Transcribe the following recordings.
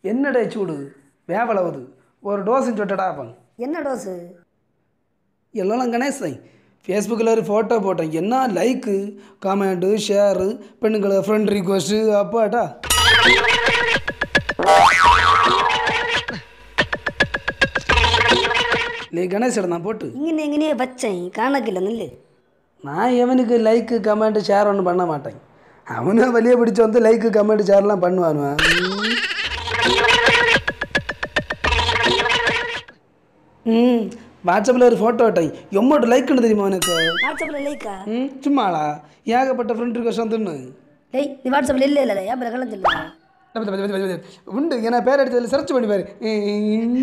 என்னடே சூடு வேவலவுது ஒரு டோஸுன்னு சொட்டடா அப்போ என்ன டோஸு எல்லாம் கணேசன் ஃபேஸ்புக்கில் ஒரு ஃபோட்டோ போட்டேன் என்ன லைக்கு கமெண்ட்டு ஷேரு பெண்ணுங்களை ஃப்ரெண்ட் ரிக்வஸ்ட்டு அப்பாட்டா லே கணேசோட நான் போட்டு இங்கே எங்கேனே வச்சேன் காணக்கில்ல நில்லு நான் எவனுக்கு லைக்கு கமெண்ட் ஷேர் ஒன்றும் பண்ண மாட்டேன் அவனை வெளியே பிடிச்சி வந்து லைக்கு கமெண்ட் ஷேர்லாம் பண்ணுவானுவன் ம் வாட்ஸ்அப்பில் ஒரு ஃபோட்டோ விட்டேன் எம்மோட்டு லைக்குன்னு தெரியுமா எனக்கு வாட்ஸ்அப்பில் லைக்கா ம் சும்மாளா ஏகப்பட்ட ஃப்ரெண்ட் ரிக்வஸ்ட் வந்துன்னு டேய் நீ வாட்ஸ்அப்பில் இல்லை இல்லை ஏன் கலந்து இல்லை உண்டு ஏன்னா பேர் எடுத்ததில் சர்ச் பண்ணி பாரு ம்.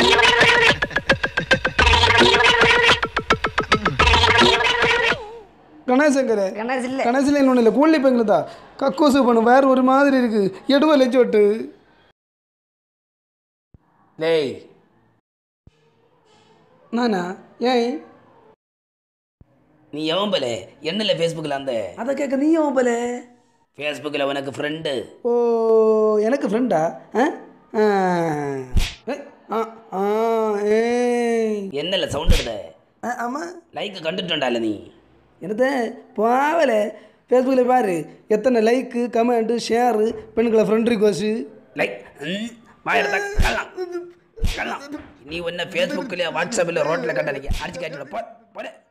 கணேசங்கர் கணேஷ் இல்லை கணேசில் ஒன்றும் இல்லை கூலி பெண்கள் தான் கக்கூசு பண்ணும் வேறு ஒரு மாதிரி இருக்கு எடுவ லெச்சோட்டு லேய் நானா ஏன் நீ எவன் போல என்னல ஃபேஸ்புக்கில் அந்த அதை கேட்க நீயும் போல ஃபேஸ்புக்கில் உனக்கு ஃப்ரெண்டு ஓ எனக்கு ஃப்ரெண்டா ஆ ஆ ஏ, ஆ ஆ ஏய் என்னல சவுண்ட் எடுத்த ஆ, ஆமாம் லைக் கண்டுட்டோண்டால நீ என்னத்த பாவல ஃபேஸ்புக்கில் பாரு எத்தனை லைக்கு கமெண்ட்டு ஷேரு பெண்களை ஃப்ரெண்ட் ரிக்வஸ்ட்டு லைக் ம், வாயெடுத்தா கல்லாம் கல்லாம் நீ ஒன்ன ஃபேஸ்புக்கில் வாட்ஸ்அப்பில் ரோட்டில் கண்டனைக்க அடிச்சு காய்ச்சி போ போல